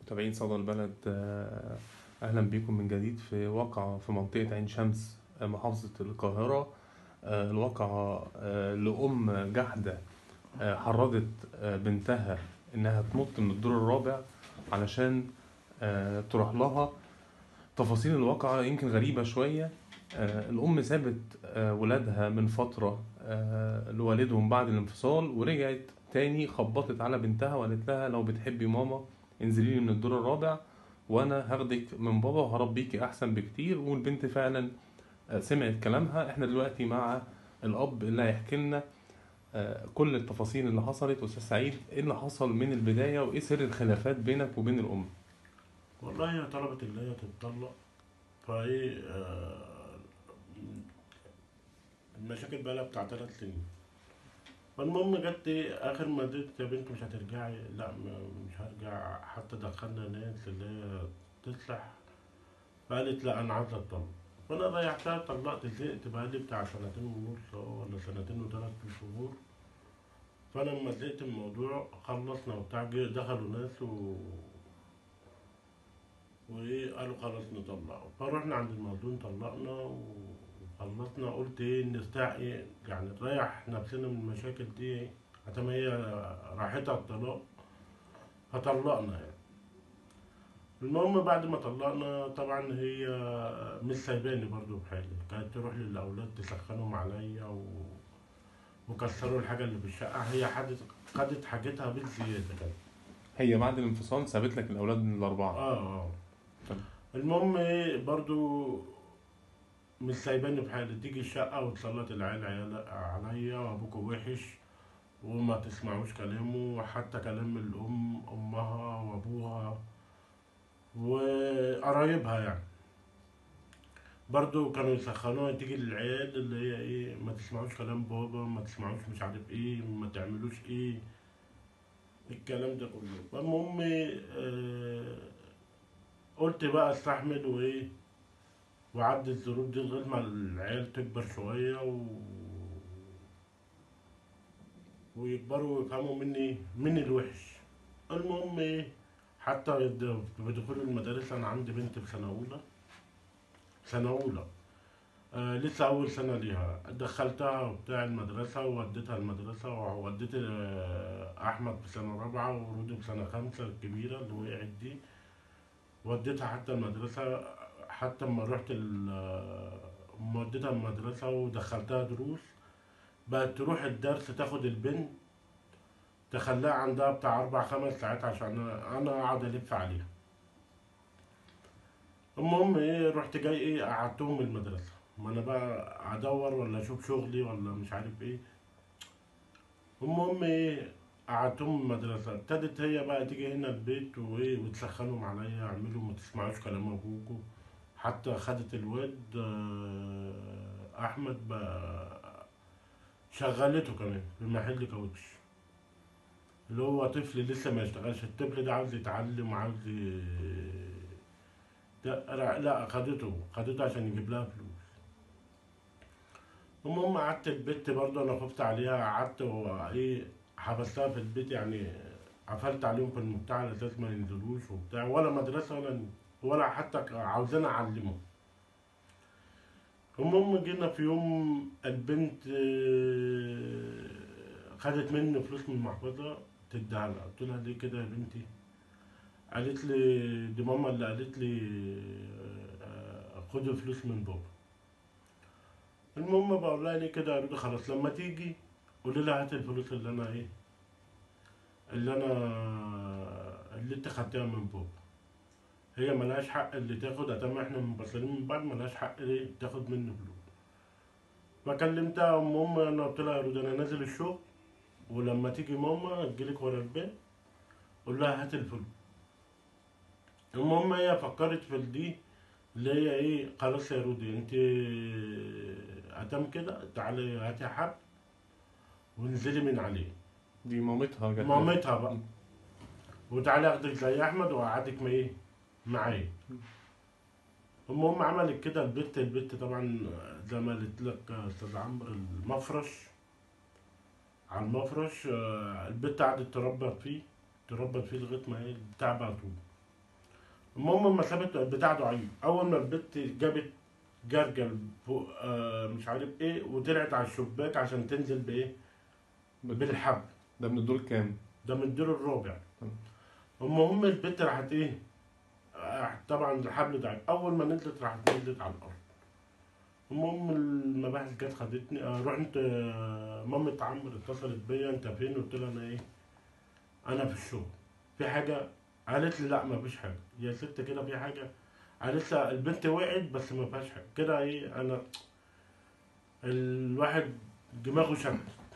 متابعين صدى البلد آه، أهلا بكم من جديد في واقعة في منطقة عين شمس آه، محافظة القاهرة آه، الواقعة آه، لأم جحدة آه، حرضت آه، بنتها إنها تنط من الدور الرابع علشان آه، تروح لها تفاصيل الواقعة يمكن غريبة شوية آه، الأم سابت آه، ولادها من فترة آه، لوالدهم بعد الانفصال ورجعت تاني خبطت على بنتها وقالت لها لو بتحبي ماما انزلي لي من الدور الرابع وانا هاخدك من بابا وهربيكي احسن بكتير والبنت فعلا آه، سمعت كلامها احنا دلوقتي مع الاب اللي هيحكي لنا آه، كل التفاصيل اللي حصلت استاذ سعيد ايه اللي حصل من البدايه وايه سر الخلافات بينك وبين الام والله هي طلبت اللي هي تتطلق فايه آه، المشاكل بقى لها بتاع ثلاث سنين فالمهم جت ايه اخر ما اديت يا بنت مش هترجعي لا م- مش هرجع حتى دخلنا ناس اللي هي تصلح فقالت لا انا عايزه اتطلق فانا ريحتها طلقت زهقت بقى لي بتاع سنتين ونص أهو ولا سنتين وثلاث شهور فانا لما زهقت من الموضوع خلصنا وبتاع جه دخلوا ناس و وايه قالوا خلاص نطلقه فرحنا عند الموضوع طلقنا وخلصنا قلت ايه نستع ايه يعني نريح نفسنا من المشاكل دي حتى ما هي راحتها الطلاق فطلقنا يعني المهم بعد ما طلقنا طبعا هي مش سايباني برضو بحالي كانت تروح للاولاد تسخنهم عليا و... وكسروا الحاجه اللي في الشقه هي حدت خدت حاجتها بالزياده كده هي بعد الانفصال سابت لك الاولاد الاربعه اه اه تمام. المهم ايه برضو مش سايباني في حالي تيجي الشقة وتسلط العيال عيال عليا وابوكوا وحش وما تسمعوش كلامه وحتى كلام الأم أمها وأبوها وقرايبها يعني برضو كانوا يسخنوها تيجي للعيال اللي هي ايه ما تسمعوش كلام بابا ما تسمعوش مش عارف ايه ما تعملوش ايه الكلام ده كله فالمهم آه قلت بقى استحمل وايه وعدي الظروف دي لغايه ما العيال تكبر شويه و... ويكبروا ويفهموا مني من الوحش المهم ايه حتى يد- بدخول المدارس انا عندي بنت في سنه اولى سنه اولى آه لسه اول سنه ليها دخلتها وبتاع المدرسه ووديتها المدرسه ووديت آه احمد في سنه رابعه ورودي في سنه خمسه الكبيره اللي وقعت دي وديتها حتى المدرسة حتى اما رحت ال- اما وديتها المدرسة ودخلتها دروس بقت تروح الدرس تاخد البنت تخليها عندها بتاع أربع خمس ساعات عشان أنا أقعد ألف عليها المهم إيه رحت جاي إيه قعدتهم المدرسة ما أنا بقى أدور ولا أشوف شغلي ولا مش عارف إيه المهم إيه قعدتهم المدرسة ابتدت هي بقى تيجي هنا البيت وايه وتسخنهم عليا يعملوا ما تسمعوش كلام ابوكوا حتى خدت الواد آه، احمد بقى شغلته كمان في محل كاوتش اللي هو طفل لسه ما يشتغلش الطفل ده عاوز يتعلم وعاوز ي... ده لا خدته خدته عشان يجيب لها فلوس المهم قعدت البت برضه انا خفت عليها قعدت وايه حبستها في البيت يعني قفلت عليهم في المبتاع على اساس ما ينزلوش وبتاع ولا مدرسه ولا ولا حتى عاوزين اعلمهم المهم جينا في يوم البنت آه، خدت مني فلوس من المحفظه تديها لها قلت لها ليه كده يا بنتي قالت لي دي ماما اللي قالت لي آه، خدي فلوس من بابا المهم بقول لها ليه كده قالوا لي خلاص لما تيجي قولي لها هات الفلوس اللي انا ايه اللي انا اللي انت خدتها من بابا هي ملهاش حق اللي تاخد ادام احنا منفصلين من بعض ملهاش حق ايه تاخد مني فلوس فكلمتها ام انا قلت لها يا رود انا نازل الشغل ولما تيجي ماما تجيلك ورا البيت قول لها هات الفلوس المهم هي فكرت في دي اللي هي ايه خلاص يا رودي انت ادام كده تعالي هاتي حد وانزلي من عليه دي مامتها جت مامتها بقى وتعالى اخدك زي احمد واقعدك ما ايه معايا المهم عملت كده البت البت طبعا زي ما قلت لك يا استاذ عمرو المفرش على المفرش آه، البت قعدت تربط فيه تربط فيه لغايه ما ايه البتاع بقى طول المهم المسافه بتاع ضعيف اول ما البت جابت جرجل فوق آه مش عارف ايه وطلعت على الشباك عشان تنزل بايه بالحبل ده من الدور كام؟ ده من الدور الرابع تمام. المهم البت راحت ايه آه، طبعا الحبل ضعيف اول ما نزلت راحت نزلت على الارض المهم المباحث جت خدتني آه، رحت آه، مامة عمرو اتصلت بيا انت فين قلت لها انا ايه انا في الشغل في حاجه قالت لي لا ما فيش حاجه يا ست كده في حاجه قالت لي البنت وقعت بس ما فيهاش حاجه كده ايه انا الواحد دماغه شمس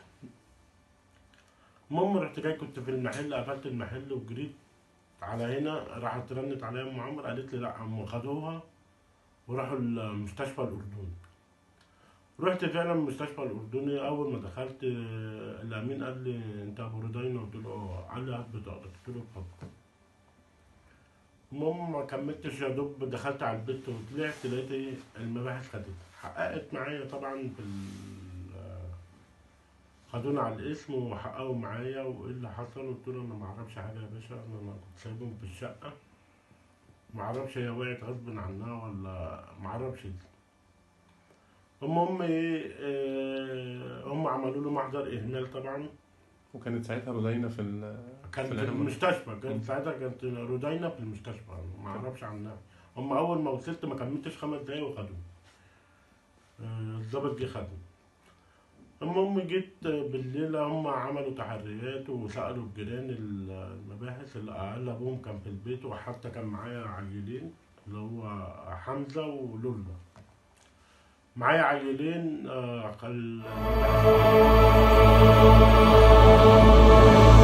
المهم رحت جاي كنت في المحل قفلت المحل وجريت على هنا راحت رنت عليا ام عمرو قالت لي لا عم خدوها وراحوا المستشفى الاردني رحت فعلا المستشفى الاردني اول ما دخلت آه، الامين قال لي انت ابو رضينا قلت له اه قال لي هات بطاقتك قلت له اتفضل المهم ما كملتش يا دوب دخلت على البيت وطلعت لقيت ايه المباحث خدتها حققت معايا طبعا في ال- آه، خدونا على الاسم وحققوا معايا وايه اللي حصل قلت له انا ما اعرفش حاجه يا باشا انا ما كنت سايبهم في الشقه ما اعرفش هي وقعت غصب عنها ولا ما اعرفش المهم ايه آه، هم عملوا له محضر اهمال طبعا وكانت ساعتها رودينا في ال كانت في في العنبر. المستشفى مم. كانت ساعتها كانت رودينا في المستشفى ما اعرفش عنها هم اول ما وصلت ما كملتش خمس دقايق وخدوه آه، الضابط جه خدوه المهم جيت بالليل هم عملوا تحريات وسألوا الجيران المباحث اللي قال ابوهم كان في البيت وحتى كان معايا عيلين اللي هو حمزة ولولا معايا عيلين آه، قال